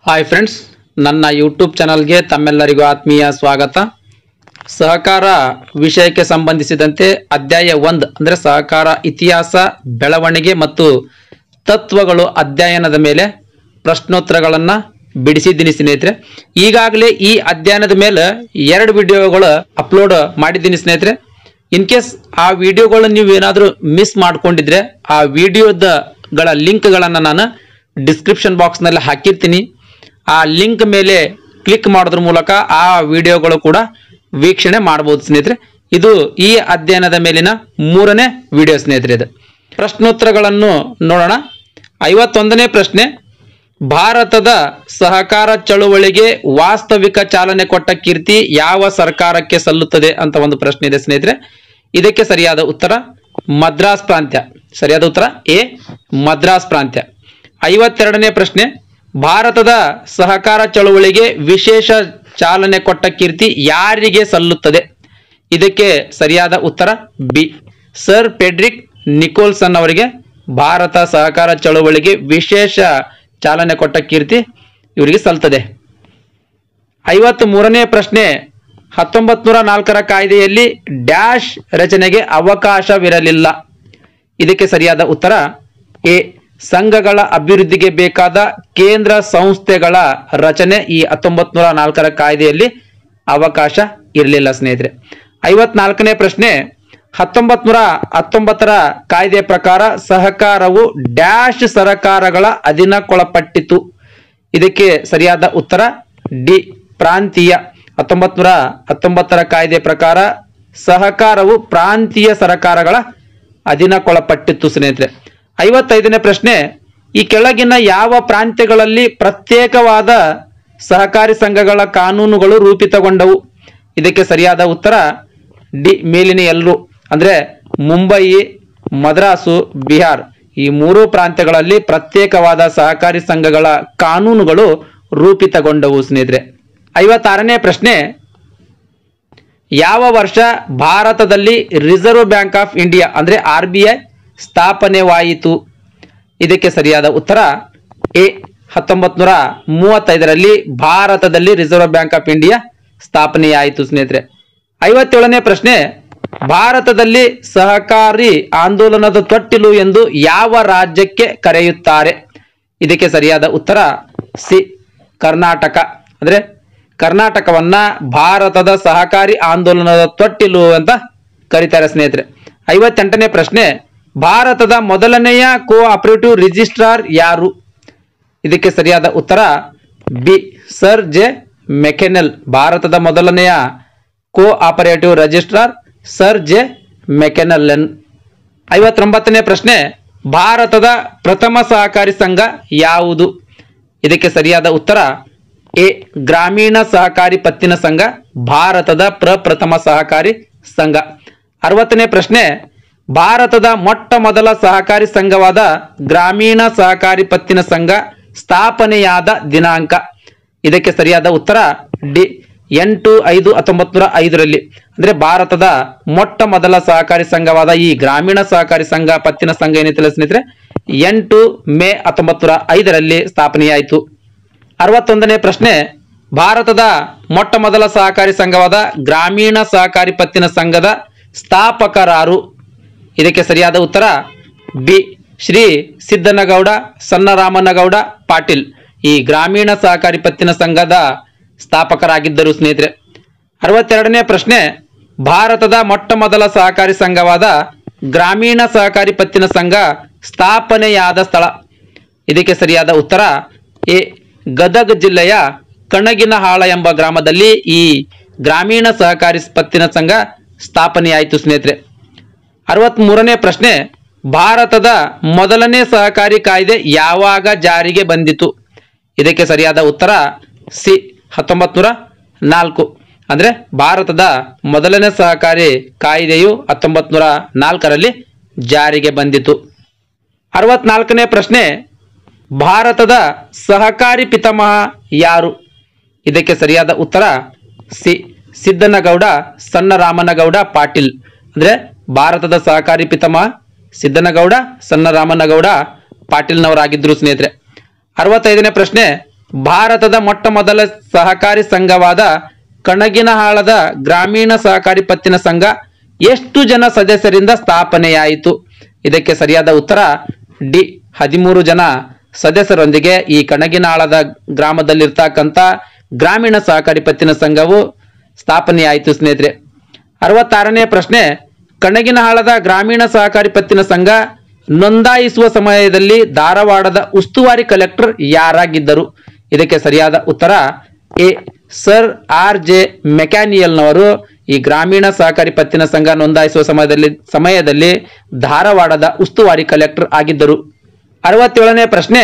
hi friends ನನ್ನ YouTube ಚಾನಲ್ಗೆ ತಮ್ಮೆಲ್ಲರಿಗೂ ಆತ್ಮೀಯ ಸ್ವಾಗತ ಸಹಕಾರ ವಿಷಯಕ್ಕೆ ಸಂಬಂಧಿಸಿದಂತೆ ಅಧ್ಯಾಯ ಒಂದು ಅಂದರೆ ಸಹಕಾರ ಇತಿಹಾಸ ಬೆಳವಣಿಗೆ ಮತ್ತು ತತ್ವಗಳು ಅಧ್ಯಯನದ ಮೇಲೆ ಪ್ರಶ್ನೋತ್ತರಗಳನ್ನು ಬಿಡಿಸಿದ್ದೀನಿ ಸ್ನೇಹಿತರೆ ಈಗಾಗಲೇ ಈ ಅಧ್ಯಯನದ ಮೇಲೆ ಎರಡು ವಿಡಿಯೋಗಳು ಅಪ್ಲೋಡ್ ಮಾಡಿದ್ದೀನಿ ಸ್ನೇಹಿತರೆ ಇನ್ ಕೇಸ್ ಆ ವಿಡಿಯೋಗಳನ್ನ ನೀವು ಏನಾದರೂ ಮಿಸ್ ಮಾಡ್ಕೊಂಡಿದ್ರೆ ಆ ವಿಡಿಯೋದ ಗಳ ಲಿಂಕ್ಗಳನ್ನು ನಾನು ಡಿಸ್ಕ್ರಿಪ್ಷನ್ ಬಾಕ್ಸ್ನಲ್ಲಿ ಹಾಕಿರ್ತೀನಿ ಆ ಲಿಂಕ್ ಮೇಲೆ ಕ್ಲಿಕ್ ಮಾಡೋದ್ರ ಮೂಲಕ ಆ ವಿಡಿಯೋಗಳು ಕೂಡ ವೀಕ್ಷಣೆ ಮಾಡಬಹುದು ಸ್ನೇಹಿತರೆ ಇದು ಈ ಅಧ್ಯಯನದ ಮೇಲಿನ ಮೂರನೇ ವಿಡಿಯೋ ಸ್ನೇಹಿತರೆ ಇದು ಪ್ರಶ್ನೋತ್ತರಗಳನ್ನು ನೋಡೋಣ ಐವತ್ತೊಂದನೇ ಪ್ರಶ್ನೆ ಭಾರತದ ಸಹಕಾರ ಚಳುವಳಿಗೆ ವಾಸ್ತವಿಕ ಚಾಲನೆ ಕೊಟ್ಟ ಕೀರ್ತಿ ಯಾವ ಸರ್ಕಾರಕ್ಕೆ ಸಲ್ಲುತ್ತದೆ ಅಂತ ಒಂದು ಪ್ರಶ್ನೆ ಇದೆ ಸ್ನೇಹಿತರೆ ಇದಕ್ಕೆ ಸರಿಯಾದ ಉತ್ತರ ಮದ್ರಾಸ್ ಪ್ರಾಂತ್ಯ ಸರಿಯಾದ ಉತ್ತರ ಎ ಮದ್ರಾಸ್ ಪ್ರಾಂತ್ಯ ಐವತ್ತೆರಡನೇ ಪ್ರಶ್ನೆ ಭಾರತದ ಸಹಕಾರ ಚಳುವಳಿಗೆ ವಿಶೇಷ ಚಾಲನೆ ಕೊಟ್ಟ ಕೀರ್ತಿ ಯಾರಿಗೆ ಸಲ್ಲುತ್ತದೆ ಇದಕ್ಕೆ ಸರಿಯಾದ ಉತ್ತರ ಬಿ ಸರ್ ಪೆಡ್ರಿಕ್ ನಿಕೋಲ್ಸನ್ ಅವರಿಗೆ ಭಾರತ ಸಹಕಾರ ಚಳುವಳಿಗೆ ವಿಶೇಷ ಚಾಲನೆ ಕೊಟ್ಟ ಕೀರ್ತಿ ಇವರಿಗೆ ಸಲ್ತದೆ ಐವತ್ತ್ ಮೂರನೇ ಪ್ರಶ್ನೆ ಹತ್ತೊಂಬತ್ ನೂರ ನಾಲ್ಕರ ಕಾಯ್ದೆಯಲ್ಲಿ ಡ್ಯಾಶ್ ರಚನೆಗೆ ಅವಕಾಶವಿರಲಿಲ್ಲ ಇದಕ್ಕೆ ಸರಿಯಾದ ಉತ್ತರ ಎ ಸಂಘಗಳ ಅಭಿವೃದ್ಧಿಗೆ ಬೇಕಾದ ಕೇಂದ್ರ ಸಂಸ್ಥೆಗಳ ರಚನೆ ಈ ಹತ್ತೊಂಬತ್ ನೂರ ನಾಲ್ಕರ ಕಾಯ್ದೆಯಲ್ಲಿ ಅವಕಾಶ ಇರಲಿಲ್ಲ ಸ್ನೇಹಿತರೆ ಐವತ್ನಾಲ್ಕನೇ ಪ್ರಶ್ನೆ ಹತ್ತೊಂಬತ್ ನೂರ ಹತ್ತೊಂಬತ್ತರ ಕಾಯ್ದೆ ಪ್ರಕಾರ ಸಹಕಾರವು ಡ್ಯಾಶ್ ಸರಕಾರಗಳ ಅಧೀನಕ್ಕೊಳಪಟ್ಟಿತು ಇದಕ್ಕೆ ಸರಿಯಾದ ಉತ್ತರ ಡಿ ಪ್ರಾಂತೀಯ ಹತ್ತೊಂಬತ್ ನೂರ ಹತ್ತೊಂಬತ್ತರ ಕಾಯ್ದೆ ಪ್ರಕಾರ ಸಹಕಾರವು ಪ್ರಾಂತೀಯ ಸರಕಾರಗಳ ಅಧೀನಕ್ಕೊಳಪಟ್ಟಿತ್ತು ಸ್ನೇಹಿತರೆ ಐವತ್ತೈದನೇ ಪ್ರಶ್ನೆ ಈ ಕೆಳಗಿನ ಯಾವ ಪ್ರಾಂತ್ಯಗಳಲ್ಲಿ ಪ್ರತ್ಯೇಕವಾದ ಸಹಕಾರಿ ಸಂಘಗಳ ಕಾನೂನುಗಳು ರೂಪಿತಗೊಂಡವು ಇದಕ್ಕೆ ಸರಿಯಾದ ಉತ್ತರ ಡಿ ಮೇಲಿನ ಎಲ್ಲರೂ ಅಂದ್ರೆ ಮುಂಬಯಿ ಮದ್ರಾಸು ಬಿಹಾರ್ ಈ ಮೂರು ಪ್ರಾಂತ್ಯಗಳಲ್ಲಿ ಪ್ರತ್ಯೇಕವಾದ ಸಹಕಾರಿ ಸಂಘಗಳ ಕಾನೂನುಗಳು ರೂಪಿತಗೊಂಡವು ಸ್ನೇಹಿತರೆ ಐವತ್ತಾರನೇ ಪ್ರಶ್ನೆ ಯಾವ ವರ್ಷ ಭಾರತದಲ್ಲಿ ರಿಸರ್ವ್ ಬ್ಯಾಂಕ್ ಆಫ್ ಇಂಡಿಯಾ ಅಂದ್ರೆ ಆರ್ ಬಿ ಐ ಸ್ಥಾಪನೆವಾಯಿತು ಇದಕ್ಕೆ ಸರಿಯಾದ ಉತ್ತರ ಎ ಹತ್ತೊಂಬತ್ ನೂರ ಮೂವತ್ತೈದರಲ್ಲಿ ಭಾರತದಲ್ಲಿ ರಿಸರ್ವ್ ಬ್ಯಾಂಕ್ ಆಫ್ ಇಂಡಿಯಾ ಸ್ಥಾಪನೆಯಾಯಿತು ಸ್ನೇಹಿತರೆ ಐವತ್ತೇಳನೇ ಪ್ರಶ್ನೆ ಭಾರತದಲ್ಲಿ ಸಹಕಾರಿ ಆಂದೋಲನದ ತೊಟ್ಟಿಲು ಎಂದು ಯಾವ ರಾಜ್ಯಕ್ಕೆ ಕರೆಯುತ್ತಾರೆ ಇದಕ್ಕೆ ಸರಿಯಾದ ಉತ್ತರ ಸಿ ಕರ್ನಾಟಕ ಅಂದ್ರೆ ಕರ್ನಾಟಕವನ್ನ ಭಾರತದ ಸಹಕಾರಿ ಆಂದೋಲನದ ತೊಟ್ಟಿಲು ಅಂತ ಕರೀತಾರೆ ಸ್ನೇಹಿತರೆ ಐವತ್ತೆಂಟನೇ ಪ್ರಶ್ನೆ ಭಾರತದ ಮೊದಲನೆಯ ಕೋ ಆಪರೇಟಿವ್ ರಿಜಿಸ್ಟ್ರಾರ್ ಯಾರು ಇದಕ್ಕೆ ಸರಿಯಾದ ಉತ್ತರ ಬಿ ಸರ್ ಜೆ ಮೆಕೆನೆಲ್ ಭಾರತದ ಮೊದಲನೆಯ cooperative registrar sir J ಮೆಕೆನಲ್ಲನ್ ಐವತ್ತೊಂಬತ್ತನೇ ಪ್ರಶ್ನೆ ಭಾರತದ ಪ್ರಥಮ ಸಹಕಾರಿ ಸಂಘ ಯಾವುದು ಇದಕ್ಕೆ ಸರಿಯಾದ ಉತ್ತರ ಎ ಗ್ರಾಮೀಣ ಸಹಕಾರಿ ಪತ್ತಿನ ಸಂಘ ಭಾರತದ ಪ್ರಪ್ರಥಮ ಸಹಕಾರಿ ಸಂಘ ಅರವತ್ತನೇ ಪ್ರಶ್ನೆ ಭಾರತದ ಮೊಟ್ಟ ಮೊದಲ ಸಹಕಾರಿ ಸಂಘವಾದ ಗ್ರಾಮೀಣ ಸಹಕಾರಿ ಪತ್ತಿನ ಸಂಘ ಸ್ಥಾಪನೆಯಾದ ದಿನಾಂಕ ಇದಕ್ಕೆ ಸರಿಯಾದ ಉತ್ತರ ಡಿ ಎಂಟು ಐದು ಹತ್ತೊಂಬತ್ ನೂರ ಐದರಲ್ಲಿ ಅಂದ್ರೆ ಭಾರತದ ಮೊಟ್ಟ ಮೊದಲ ಸಹಕಾರಿ ಸಂಘವಾದ ಈ ಗ್ರಾಮೀಣ ಸಹಕಾರಿ ಸಂಘ ಪತ್ತಿನ ಸಂಘ ಏನೈತಿಲ್ಲ ಸ್ನೇಹಿತರೆ ಎಂಟು ಮೇ ಹತ್ತೊಂಬತ್ ನೂರ ಐದರಲ್ಲಿ ಸ್ಥಾಪನೆಯಾಯಿತು ಅರವತ್ತೊಂದನೇ ಪ್ರಶ್ನೆ ಭಾರತದ ಮೊಟ್ಟ ಮೊದಲ ಸಹಕಾರಿ ಸಂಘವಾದ ಗ್ರಾಮೀಣ ಸಹಕಾರಿ ಪತ್ತಿನ ಸಂಘದ ಸ್ಥಾಪಕರಾರು ಇದಕ್ಕೆ ಸರಿಯಾದ ಉತ್ತರ ಬಿ ಶ್ರೀ ಸಿದ್ದನಗೌಡ ಸಣ್ಣರಾಮನಗೌಡ ಪಾಟೀಲ್ ಈ ಗ್ರಾಮೀಣ ಸಹಕಾರಿ ಪತ್ತಿನ ಸಂಘದ ಸ್ಥಾಪಕರಾಗಿದ್ದರು ಸ್ನೇಹಿತರೆ ಅರವತ್ತೆರಡನೇ ಪ್ರಶ್ನೆ ಭಾರತದ ಮೊಟ್ಟ ಮೊದಲ ಸಹಕಾರಿ ಸಂಘವಾದ ಗ್ರಾಮೀಣ ಸಹಕಾರಿ ಪತ್ತಿನ ಸಂಘ ಸ್ಥಾಪನೆಯಾದ ಸ್ಥಳ ಇದಕ್ಕೆ ಸರಿಯಾದ ಉತ್ತರ ಎ ಗದಗ ಜಿಲ್ಲೆಯ ಕಣಗಿನಹಾಳ ಎಂಬ ಗ್ರಾಮದಲ್ಲಿ ಈ ಗ್ರಾಮೀಣ ಸಹಕಾರಿ ಪತ್ತಿನ ಸಂಘ ಸ್ಥಾಪನೆಯಾಯಿತು ಸ್ನೇಹಿತರೆ ಅರವತ್ತ್ ಮೂರನೇ ಪ್ರಶ್ನೆ ಭಾರತದ ಮೊದಲನೇ ಸಹಕಾರಿ ಕಾಯ್ದೆ ಯಾವಾಗ ಜಾರಿಗೆ ಬಂದಿತು ಇದಕ್ಕೆ ಸರಿಯಾದ ಉತ್ತರ ಸಿ ಹತ್ತೊಂಬತ್ ನೂರ ನಾಲ್ಕು ಅಂದ್ರೆ ಭಾರತದ ಮೊದಲನೇ ಸಹಕಾರಿ ಕಾಯ್ದೆಯು ಹತ್ತೊಂಬತ್ ನೂರ ನಾಲ್ಕರಲ್ಲಿ ಜಾರಿಗೆ ಬಂದಿತು ಅರವತ್ನಾಲ್ಕನೇ ಪ್ರಶ್ನೆ ಭಾರತದ ಸಹಕಾರಿ ಪಿತಾಮಹ ಯಾರು ಇದಕ್ಕೆ ಸರಿಯಾದ ಉತ್ತರ ಸಿ ಸಿದ್ದನಗೌಡ ಸಣ್ಣರಾಮನಗೌಡ ಪಾಟೀಲ್ ಅಂದ್ರೆ ಭಾರತದ ಸಹಕಾರಿ ಪಿತಾಮಹ ಸಿದ್ದನಗೌಡ ಸಣ್ಣರಾಮನಗೌಡ ಪಾಟೀಲ್ನವರಾಗಿದ್ದರು ಸ್ನೇಹಿತರೆ ಅರವತ್ತೈದನೇ ಪ್ರಶ್ನೆ ಭಾರತದ ಮೊಟ್ಟ ಮೊದಲ ಸಹಕಾರಿ ಸಂಘವಾದ ಕಣಗಿನಹಾಳದ ಗ್ರಾಮೀಣ ಸಹಕಾರಿ ಪತ್ತಿನ ಸಂಘ ಎಷ್ಟು ಜನ ಸದಸ್ಯರಿಂದ ಸ್ಥಾಪನೆಯಾಯಿತು ಇದಕ್ಕೆ ಸರಿಯಾದ ಉತ್ತರ ಡಿ ಹದಿಮೂರು ಜನ ಸದಸ್ಯರೊಂದಿಗೆ ಈ ಕಣಗಿನಾಳದ ಗ್ರಾಮದಲ್ಲಿರ್ತಕ್ಕಂಥ ಗ್ರಾಮೀಣ ಸಹಕಾರಿ ಪತ್ತಿನ ಸಂಘವು ಸ್ಥಾಪನೆಯಾಯಿತು ಸ್ನೇಹಿತರೆ ಅರವತ್ತಾರನೇ ಪ್ರಶ್ನೆ ಕಣಗಿನಹಾಳದ ಗ್ರಾಮೀಣ ಸಹಕಾರಿ ಪತ್ತಿನ ಸಂಘ ನೋಂದಾಯಿಸುವ ಸಮಯದಲ್ಲಿ ಧಾರವಾಡದ ಉಸ್ತುವಾರಿ ಕಲೆಕ್ಟರ್ ಯಾರಾಗಿದ್ದರು ಇದಕ್ಕೆ ಸರಿಯಾದ ಉತ್ತರ ಎ ಸರ್ ಆರ್ ಜೆ ಮೆಕ್ಯಾನಿಯಲ್ನವರು ಈ ಗ್ರಾಮೀಣ ಸಹಕಾರಿ ಪತ್ತಿನ ಸಂಘ ನೋಂದಾಯಿಸುವ ಸಮಯದಲ್ಲಿ ಸಮಯದಲ್ಲಿ ಧಾರವಾಡದ ಉಸ್ತುವಾರಿ ಕಲೆಕ್ಟರ್ ಆಗಿದ್ದರು ಅರವತ್ತೇಳನೇ ಪ್ರಶ್ನೆ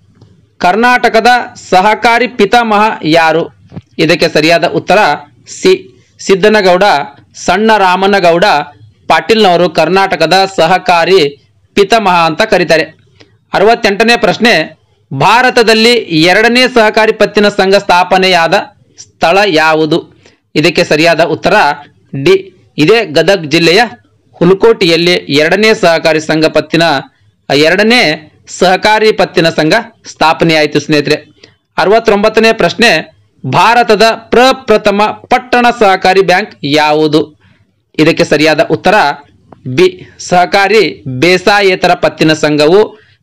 ಕರ್ನಾಟಕದ ಸಹಕಾರಿ ಪಿತಾಮಹ ಯಾರು ಇದಕ್ಕೆ ಸರಿಯಾದ ಉತ್ತರ ಸಿ ಸಿದ್ದನಗೌಡ ಸಣ್ಣ ರಾಮನಗೌಡ ಪಾಟೀಲ್ನವರು ಕರ್ನಾಟಕದ ಸಹಕಾರಿ ಪಿತಾಮಹ ಅಂತ ಕರೀತಾರೆ ಅರವತ್ತೆಂಟನೇ ಪ್ರಶ್ನೆ ಭಾರತದಲ್ಲಿ ಎರಡನೇ ಸಹಕಾರಿ ಪತ್ತಿನ ಸಂಘ ಸ್ಥಾಪನೆಯಾದ ಸ್ಥಳ ಯಾವುದು ಇದಕ್ಕೆ ಸರಿಯಾದ ಉತ್ತರ ಡಿ ಇದೇ ಗದಗ್ ಜಿಲ್ಲೆಯ ಹುಲಕೋಟಿಯಲ್ಲಿ ಎರಡನೇ ಸಹಕಾರಿ ಸಂಘ ಪತ್ತಿನ ಎರಡನೇ ಸಹಕಾರಿ ಪತ್ತಿನ ಸಂಘ ಸ್ಥಾಪನೆಯಾಯಿತು ಸ್ನೇಹಿತರೆ ಅರವತ್ತೊಂಬತ್ತನೇ ಪ್ರಶ್ನೆ ಭಾರತದ ಪ್ರಪ್ರಥಮ ಪಟ್ಟಣ ಸಹಕಾರಿ ಬ್ಯಾಂಕ್ ಯಾವುದು ಇದಕ್ಕೆ ಸರಿಯಾದ ಉತ್ತರ ಬಿ ಸಹಕಾರಿ ಬೇಸಾಯೇತರ ಪತ್ತಿನ ಸಂಘವು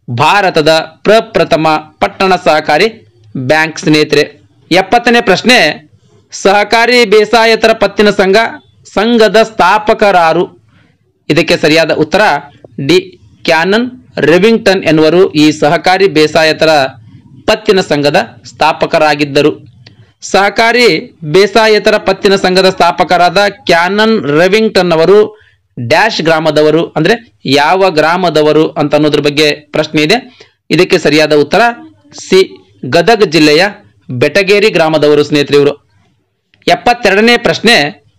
ಭಾರತದ ಪ್ರಪ್ರಥಮ ಪಟ್ಟಣ ಸಹಕಾರಿ ಬ್ಯಾಂಕ್ ಸ್ನೇಹಿತರೆ ಎಪ್ಪತ್ತನೇ ಪ್ರಶ್ನೆ ಸಹಕಾರಿ ಬೇಸಾಯೇತರ ಪತ್ತಿನ ಸಂಘ ಸಂಘದ ಸ್ಥಾಪಕರಾರು ಇದಕ್ಕೆ ಸರಿಯಾದ ಉತ್ತರ ಡಿ ಕ್ಯಾನನ್ ರೆವಿಂಗ್ಟನ್ ಎನ್ನುವರು ಈ ಸಹಕಾರಿ ಬೇಸಾಯತರ ಪತ್ತಿನ ಸಂಘದ ಸ್ಥಾಪಕರಾಗಿದ್ದರು ಸಹಕಾರಿ ಬೇಸಾಯೇತರ ಪತ್ತಿನ ಸಂಘದ ಸ್ಥಾಪಕರಾದ ಕ್ಯಾನನ್ ರೆವಿಂಗ್ಟನ್ ಅವರು ಡ್ಯಾಶ್ ಗ್ರಾಮದವರು ಅಂದ್ರೆ ಯಾವ ಗ್ರಾಮದವರು ಅಂತ ಅನ್ನೋದ್ರ ಬಗ್ಗೆ ಪ್ರಶ್ನೆ ಇದೆ ಇದಕ್ಕೆ ಸರಿಯಾದ ಉತ್ತರ ಸಿ ಗದಗ ಜಿಲ್ಲೆಯ ಬೆಟಗೇರಿ ಗ್ರಾಮದವರು ಸ್ನೇಹಿತರೆ ಇವರು ಎಪ್ಪತ್ತೆರಡನೇ ಪ್ರಶ್ನೆ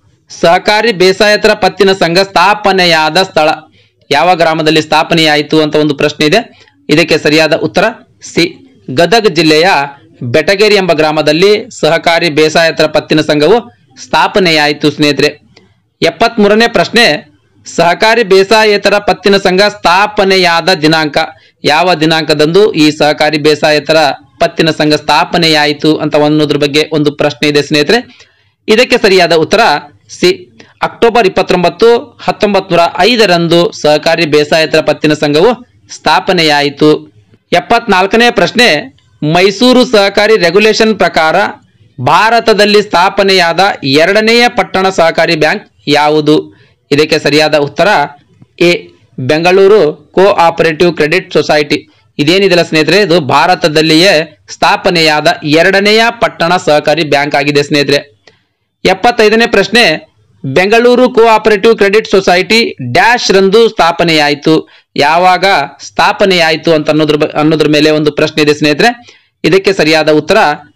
ಸಹಕಾರಿ ಬೇಸಾಯತರ ಪತ್ತಿನ ಸಂಘ ಸ್ಥಾಪನೆಯಾದ ಸ್ಥಳ ಯಾವ ಗ್ರಾಮದಲ್ಲಿ ಸ್ಥಾಪನೆಯಾಯಿತು ಅಂತ ಒಂದು ಪ್ರಶ್ನೆ ಇದೆ ಇದಕ್ಕೆ ಸರಿಯಾದ ಉತ್ತರ ಸಿ ಗದಗ ಜಿಲ್ಲೆಯ ಬೆಟಗೇರಿ ಎಂಬ ಗ್ರಾಮದಲ್ಲಿ ಸಹಕಾರಿ ಬೇಸಾಯತರ ಪತ್ತಿನ ಸಂಘವು ಸ್ಥಾಪನೆಯಾಯಿತು ಸ್ನೇಹಿತರೆ ಎಪ್ಪತ್ಮೂರನೇ ಪ್ರಶ್ನೆ ಸಹಕಾರಿ ಬೇಸಾಯೇತರ ಪತ್ತಿನ ಸಂಘ ಸ್ಥಾಪನೆಯಾದ ದಿನಾಂಕ ಯಾವ ದಿನಾಂಕದಂದು ಈ ಸಹಕಾರಿ ಬೇಸಾಯೇತರ ಪತ್ತಿನ ಸಂಘ ಸ್ಥಾಪನೆಯಾಯಿತು ಅಂತ ಅನ್ನೋದ್ರ ಬಗ್ಗೆ ಒಂದು ಪ್ರಶ್ನೆ ಇದೆ ಸ್ನೇಹಿತರೆ ಇದಕ್ಕೆ ಸರಿಯಾದ ಉತ್ತರ ಸಿ ಅಕ್ಟೋಬರ್ ಇಪ್ಪತ್ತೊಂಬತ್ತು ಹತ್ತೊಂಬತ್ ನೂರ ಐದರಂದು ಸಹಕಾರಿ ಬೇಸಾಯೇತರ ಪತ್ತಿನ ಸಂಘವು ಸ್ಥಾಪನೆಯಾಯಿತು ಎಪ್ಪತ್ನಾಲ್ಕನೇ ಪ್ರಶ್ನೆ ಮೈಸೂರು ಸಹಕಾರಿ ರೆಗ್ಯುಲೇಷನ್ ಪ್ರಕಾರ ಭಾರತದಲ್ಲಿ ಸ್ಥಾಪನೆಯಾದ ಎರಡನೆಯ ಪಟ್ಟಣ ಸಹಕಾರಿ ಬ್ಯಾಂಕ್ ಯಾವುದು ಇದಕ್ಕೆ ಸರಿಯಾದ ಉತ್ತರ A Bengaluru cooperative credit society ಇದೇನಿದೆಲ್ಲ ಸ್ನೇಹಿತರೆ ಇದು ಭಾರತದಲ್ಲಿಯೇ ಸ್ಥಾಪನೆಯಾದ ಎರಡನೆಯ ಪಟ್ಟಣ ಸಹಕಾರಿ ಬ್ಯಾಂಕ್ ಆಗಿದೆ ಸ್ನೇಹಿತರೆ ಎಪ್ಪತ್ತೈದನೇ ಪ್ರಶ್ನೆ Bengaluru cooperative credit society dash ರಂದು ಸ್ಥಾಪನೆಯಾಯಿತು ಯಾವಾಗ ಸ್ಥಾಪನೆಯಾಯಿತು ಅಂತ ಅನ್ನೋದ್ರ ಬ- ಅನ್ನೋದ್ರ ಮೇಲೆ ಒಂದು ಪ್ರಶ್ನೆ ಇದೆ ಸ್ನೇಹಿತರೆ ಇದಕ್ಕೆ ಸರಿಯಾದ ಉತ್ತರ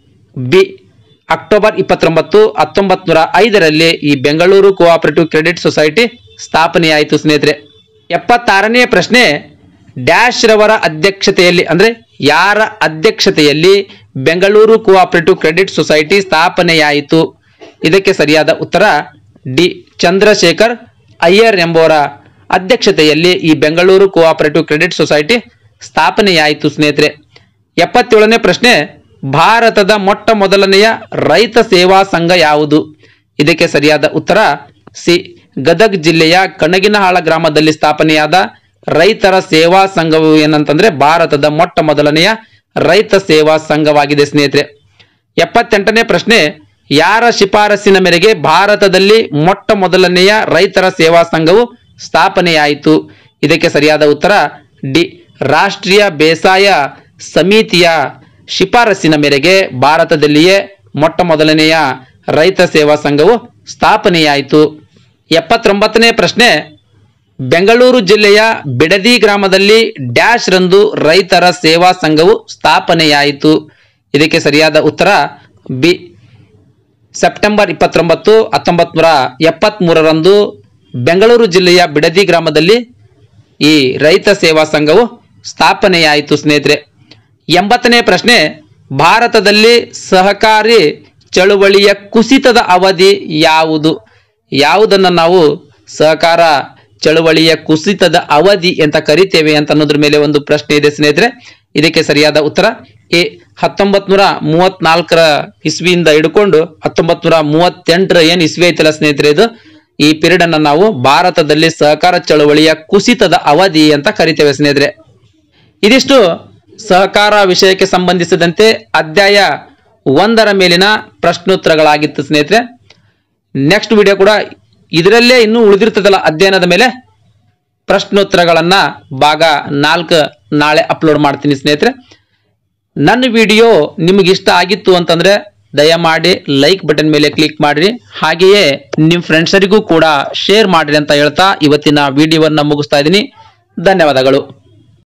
ಬಿ ಅಕ್ಟೋಬರ್ ಇಪ್ಪತ್ತೊಂಬತ್ತು ಹತ್ತೊಂಬತ್ ನೂರ ಐದರಲ್ಲಿ ಈ ಬೆಂಗಳೂರು ಕೋಆಪರೇಟಿವ್ ಕ್ರೆಡಿಟ್ ಸೊಸೈಟಿ ಸ್ಥಾಪನೆಯಾಯಿತು ಸ್ನೇಹಿತರೆ ಎಪ್ಪತ್ತಾರನೇ ಪ್ರಶ್ನೆ ಡ್ಯಾಶ್ ರವರ ಅಧ್ಯಕ್ಷತೆಯಲ್ಲಿ ಅಂದ್ರೆ ಯಾರ ಅಧ್ಯಕ್ಷತೆಯಲ್ಲಿ ಬೆಂಗಳೂರು ಕೋಆಪರೇಟಿವ್ ಕ್ರೆಡಿಟ್ ಸೊಸೈಟಿ ಸ್ಥಾಪನೆಯಾಯಿತು ಇದಕ್ಕೆ ಸರಿಯಾದ ಉತ್ತರ ಡಿ ಚಂದ್ರಶೇಖರ್ ಅಯ್ಯರ್ ಎಂಬುವರ ಅಧ್ಯಕ್ಷತೆಯಲ್ಲಿ ಈ ಬೆಂಗಳೂರು ಕೋಆಪರೇಟಿವ್ ಕ್ರೆಡಿಟ್ ಸೊಸೈಟಿ ಸ್ಥಾಪನೆಯಾಯಿತು ಸ್ನೇಹಿತರೆ ಎಪ್ಪತ್ತೇಳನೇ ಪ್ರಶ್ನೆ ಭಾರತದ ಮೊಟ್ಟ ಮೊದಲನೆಯ ರೈತ ಸೇವಾ ಸಂಘ ಯಾವುದು ಇದಕ್ಕೆ ಸರಿಯಾದ ಉತ್ತರ ಸಿ ಗದಗ್ ಜಿಲ್ಲೆಯ ಕಣಗಿನಹಾಳ ಗ್ರಾಮದಲ್ಲಿ ಸ್ಥಾಪನೆಯಾದ ರೈತರ ಸೇವಾ ಸಂಘವು ಏನಂತಂದ್ರೆ ಭಾರತದ ಮೊಟ್ಟ ಮೊದಲನೆಯ ರೈತ ಸೇವಾ ಸಂಘವಾಗಿದೆ ಸ್ನೇಹಿತರೆ ಎಪ್ಪತ್ತೆಂಟನೇ ಪ್ರಶ್ನೆ ಯಾರ ಶಿಫಾರಸಿನ ಮೇರೆಗೆ ಭಾರತದಲ್ಲಿ ಮೊಟ್ಟ ಮೊದಲನೆಯ ರೈತರ ಸೇವಾ ಸಂಘವು ಸ್ಥಾಪನೆಯಾಯಿತು ಇದಕ್ಕೆ ಸರಿಯಾದ ಉತ್ತರ ಡಿ ರಾಷ್ಟ್ರೀಯ ಬೇಸಾಯ ಸಮಿತಿಯ ಶಿಫಾರಸಿನ ಮೇರೆಗೆ ಭಾರತದಲ್ಲಿಯೇ ಮೊಟ್ಟ ಮೊದಲನೆಯ ರೈತ ಸೇವಾ ಸಂಘವು ಸ್ಥಾಪನೆಯಾಯಿತು ಎಪ್ಪತ್ತೊಂಬತ್ತನೇ ಪ್ರಶ್ನೆ ಬೆಂಗಳೂರು ಜಿಲ್ಲೆಯ ಬಿಡದಿ ಗ್ರಾಮದಲ್ಲಿ ಡ್ಯಾಶ್ ರಂದು ರೈತರ ಸೇವಾ ಸಂಘವು ಸ್ಥಾಪನೆಯಾಯಿತು ಇದಕ್ಕೆ ಸರಿಯಾದ ಉತ್ತರ ಬಿ ಸೆಪ್ಟೆಂಬರ್ ಇಪ್ಪತ್ತೊಂಬತ್ತು ಹತ್ತೊಂಬತ್ ನೂರ ಎಪ್ಪತ್ತ್ಮೂರರಂದು ಬೆಂಗಳೂರು ಜಿಲ್ಲೆಯ ಬಿಡದಿ ಗ್ರಾಮದಲ್ಲಿ ಈ ರೈತ ಸೇವಾ ಸಂಘವು ಸ್ಥಾಪನೆಯಾಯಿತು ಸ್ನೇಹಿತರೆ ಎಂಬತ್ತನೇ ಪ್ರಶ್ನೆ ಭಾರತದಲ್ಲಿ ಸಹಕಾರಿ ಚಳುವಳಿಯ ಕುಸಿತದ ಅವಧಿ ಯಾವುದು ಯಾವುದನ್ನು ನಾವು ಸಹಕಾರ ಚಳುವಳಿಯ ಕುಸಿತದ ಅವಧಿ ಅಂತ ಕರಿತೇವೆ ಅಂತ ಅನ್ನೋದ್ರ ಮೇಲೆ ಒಂದು ಪ್ರಶ್ನೆ ಇದೆ ಸ್ನೇಹಿತರೆ ಇದಕ್ಕೆ ಸರಿಯಾದ ಉತ್ತರ ಎ ಹತ್ತೊಂಬತ್ ನೂರ ಮೂವತ್ನಾಲ್ಕರ ಇಸ್ವಿಯಿಂದ ಹಿಡ್ಕೊಂಡು ಹತ್ತೊಂಬತ್ ನೂರ ಮೂವತ್ತೆಂಟರ ಏನ್ ಇಸ್ವಿ ಐತಲ್ಲ ಸ್ನೇಹಿತರೆ ಇದು ಈ ಪೀರಿಯಡ್ ಅನ್ನ ನಾವು ಭಾರತದಲ್ಲಿ ಸಹಕಾರ ಚಳವಳಿಯ ಕುಸಿತದ ಅವಧಿ ಅಂತ ಕರಿತೇವೆ ಸ್ನೇಹಿತರೆ ಇದಿಷ್ಟು ಸಹಕಾರ ವಿಷಯಕ್ಕೆ ಸಂಬಂಧಿಸಿದಂತೆ ಅಧ್ಯಾಯ ಒಂದರ ಮೇಲಿನ ಪ್ರಶ್ನೋತ್ತರಗಳಾಗಿತ್ತು ಸ್ನೇಹಿತರೆ ನೆಕ್ಸ್ಟ್ ವಿಡಿಯೋ ಕೂಡ ಇದರಲ್ಲೇ ಇನ್ನೂ ಉಳಿದಿರ್ತದಲ್ಲ ಅಧ್ಯಯನದ ಮೇಲೆ ಪ್ರಶ್ನೋತ್ತರಗಳನ್ನ ಭಾಗ ನಾಲ್ಕು ನಾಳೆ ಅಪ್ಲೋಡ್ ಮಾಡ್ತೀನಿ ಸ್ನೇಹಿತರೆ ನನ್ನ ವಿಡಿಯೋ ನಿಮಗೆ ಇಷ್ಟ ಆಗಿತ್ತು ಅಂತಂದ್ರೆ ದಯಮಾಡಿ ಲೈಕ್ ಬಟನ್ ಮೇಲೆ ಕ್ಲಿಕ್ ಮಾಡ್ರಿ ಹಾಗೆಯೇ ನಿಮ್ಮ ಫ್ರೆಂಡ್ಸರಿಗೂ ಕೂಡ ಶೇರ್ ಮಾಡ್ರಿ ಅಂತ ಹೇಳ್ತಾ ಇವತ್ತಿನ ವಿಡಿಯೋವನ್ನ ಮುಗಿಸ್ತಾ ಇದ್ದೀನಿ ಧನ್ಯವಾದಗಳು